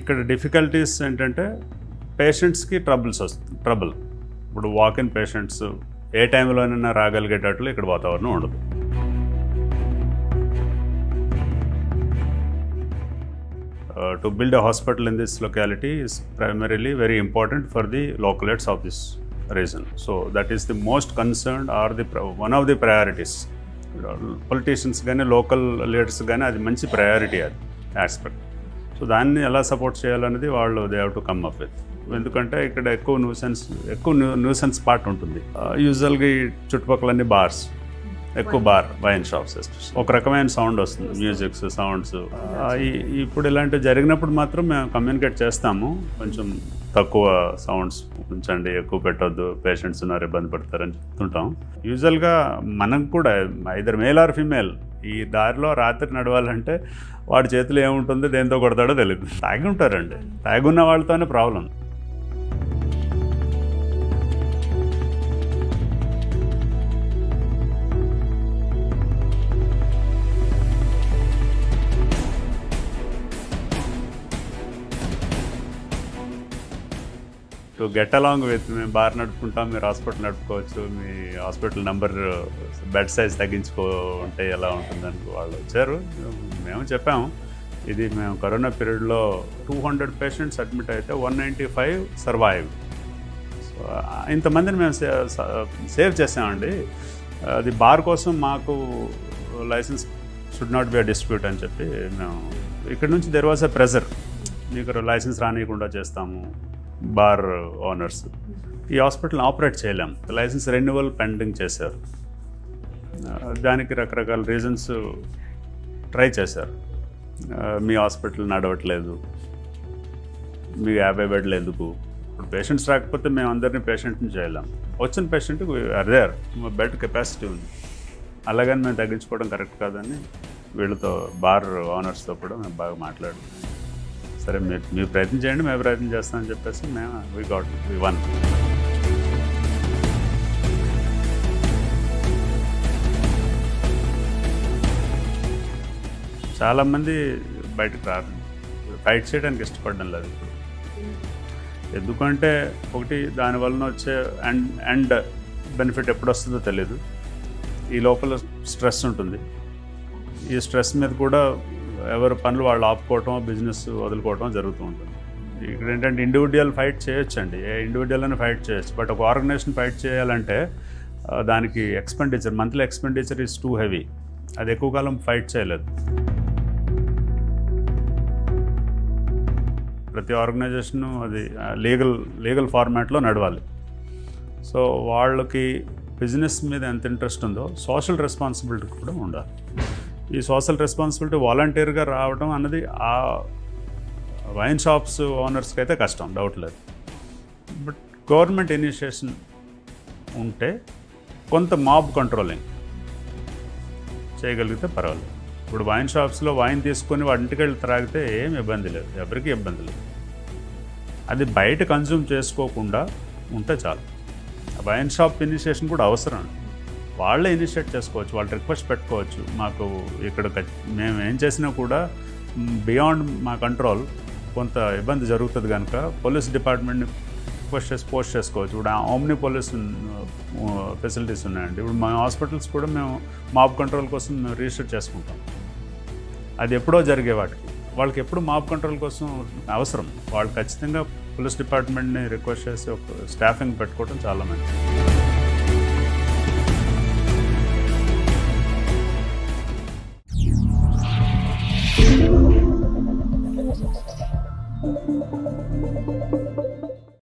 ఇక్కడ డిఫికల్టీస్ ఏంటంటే పేషెంట్స్కి ట్రబుల్స్ వస్తుంది ట్రబుల్ ఇప్పుడు వాక్ ఇన్ పేషెంట్స్ ఏ టైంలోనైనా రాగలిగేటట్లు ఇక్కడ వాతావరణం ఉండదు uh, to build a hospital in this locality is primarily very important for the localates of this region. So that is the most concerned or the pri- one of the priorities. Politicians కానీ local leaders కానీ అది మంచి priority అది aspect so దాన్ని ఎలా support చేయాలనేది వాళ్ళు they have to come up with ఎందుకంటే ఇక్కడ ఎక్కువ న్యూసెన్స్ ఎక్కువ న్యూసెన్స్ పార్ట్ ఉంటుంది యూజువల్గా ఈ చుట్టుపక్కలన్నీ బార్స్ ఎక్కువ బార్ వైన్ షాప్స్ ఒక రకమైన సౌండ్ వస్తుంది మ్యూజిక్స్ సౌండ్స్ ఇప్పుడు ఇలాంటివి జరిగినప్పుడు మాత్రం మేము కమ్యూనికేట్ చేస్తాము కొంచెం తక్కువ సౌండ్స్ ఉంచండి ఎక్కువ పెట్టొద్దు పేషెంట్స్ ఉన్నారు ఇబ్బంది పడతారని చెప్తుంటాం యూజువల్గా మనకు కూడా ఐదర్ మేల్ ఆర్ ఫీమేల్ ఈ దారిలో రాత్రి నడవాలంటే వాడి చేతిలో ఏముంటుందో దేంతో కొడతాడో తెలియదు తాగి ఉంటారండి తాగి ఉన్న వాళ్ళతోనే problem to get along with మేము బార్ నడుపుకుంటాం మీరు హాస్పిటల్ నడుపుకోవచ్చు మీ హాస్పిటల్ నెంబర్ బెడ్ సైజ్ తగ్గించుకో ఉంటే ఎలా ఉంటుందని వాళ్ళు వచ్చారు మేము చెప్పాము ఇది మేము కరోనా పీరియడ్లో టూ హండ్రెడ్ పేషెంట్స్ అడ్మిట్ అయితే one ninety five survive so ఇంతమందిని మేము సేవ్ చేసామండి అది బార్ కోసం మాకు licence should not be a dispute అని చెప్పి మేము ఇక్కడ నుంచి దెర్ వాజ్ ఎ ప్రెజర్ మీకు లైసెన్స్ రానియకుండా చేస్తాము బార్ ఓనర్స్ ఈ హాస్పిటల్ ఆపరేట్ చేయలేం లైసెన్స్ రెన్యువల్ పెండింగ్ చేశారు ఆ, దానికి రకరకాల రీజన్స్ ట్రై చేశారు ఆ, మీ హాస్పిటల్ నడవట్లేదు మీ యాభై బెడ్లు ఎందుకు ఇప్పుడు పేషెంట్స్ రాకపోతే మేము అందరినీ పేషెంట్ని చేయలేం వచ్చిన పేషెంట్ అదేర్ బెడ్ కెపాసిటీ ఉంది అలాగని మేము తగ్గించుకోవడం కరెక్ట్ కాదని వీళ్ళతో బార్ ఓనర్స్తో కూడా మేము బాగా మాట్లాడు సరే మీరు మీరు ప్రయత్నం చేయండి మేము ప్రయత్నం చేస్తామని చెప్పేసి మేము వీ గాట్ వి వన్ చాలామంది బయటకు రారు ఫైట్ చేయడానికి ఇష్టపడడం లేదు ఇప్పుడు ఎందుకంటే ఒకటి దాని వలన వచ్చే అండ్ అండ్ బెనిఫిట్ ఎప్పుడు వస్తుందో తెలియదు ఈ లోపల స్ట్రెస్ ఉంటుంది ఈ స్ట్రెస్ మీద కూడా ఎవరి పనులు వాళ్ళు ఆపుకోవటం బిజినెస్ వదులుకోవటం జరుగుతూ ఉంటుంది ఇక్కడ ఏంటంటే ఇండివిజువల్ ఫైట్ చేయొచ్చండి ఏ ఇండివిజువల్ అని ఫైట్ చేయొచ్చు బట్ ఒక ఆర్గనైజేషన్ ఫైట్ చేయాలంటే ఆ, దానికి expenditure monthly expenditure is too heavy అది ఎక్కువ కాలం ఫైట్ చేయలేదు ప్రతి ఆర్గనైజేషను అది లీగల్ లీగల్ ఫార్మాట్లో నడవాలి సో వాళ్ళకి బిజినెస్ మీద ఎంత ఇంట్రెస్ట్ ఉందో సోషల్ రెస్పాన్సిబిలిటీ కూడా ఉండాలి ఈ సోషల్ రెస్పాన్సిబిలిటీ వాలంటీర్గా రావడం అన్నది ఆ వైన్ షాప్స్ ఓనర్స్కి అయితే కష్టం డౌట్ లేదు బట్ గవర్నమెంట్ ఇనిషియేషన్ ఉంటే కొంత మాబ్ కంట్రోలింగ్ చేయగలిగితే పర్వాలేదు ఇప్పుడు వైన్ షాప్స్లో వైన్ తీసుకొని వాడి ఇంటికి వెళ్ళి త్రాగితే ఏం ఇబ్బంది లేదు ఎవరికి ఇబ్బంది లేదు అది బయట కన్జ్యూమ్ చేసుకోకుండా ఉంటే చాలు ఆ వైన్ షాప్ ఇనిషియేషన్ కూడా అవసరం వాళ్ళే ఇనిషియేట్ చేసుకోవచ్చు వాళ్ళు రిక్వెస్ట్ పెట్టుకోవచ్చు మాకు ఇక్కడ ఖచ్- మేము ఏం చేసినా కూడా బియాండ్ మా కంట్రోల్ కొంత ఇబ్బంది జరుగుతుంది కనుక పోలీస్ డిపార్ట్మెంట్ని రిక్వెస్ట్ చేసి పోస్ట్ చేసుకోవచ్చు ఇప్పుడు ఓమ్ని పోలీస్ ఫెసిలిటీస్ ఉన్నాయండి ఇప్పుడు మా హాస్పిటల్స్ కూడా మేము మాప్ కంట్రోల్ కోసం మేము రిజిస్టర్ చేసుకుంటాం అది ఎప్పుడో జరిగే వాటికి వాళ్ళకి ఎప్పుడు మాప్ కంట్రోల్ కోసం అవసరం వాళ్ళు ఖచ్చితంగా పోలీస్ డిపార్ట్మెంట్ని రిక్వెస్ట్ చేసి ఒక స్టాఫింగ్ పెట్టుకోవడం చాలా మంచిది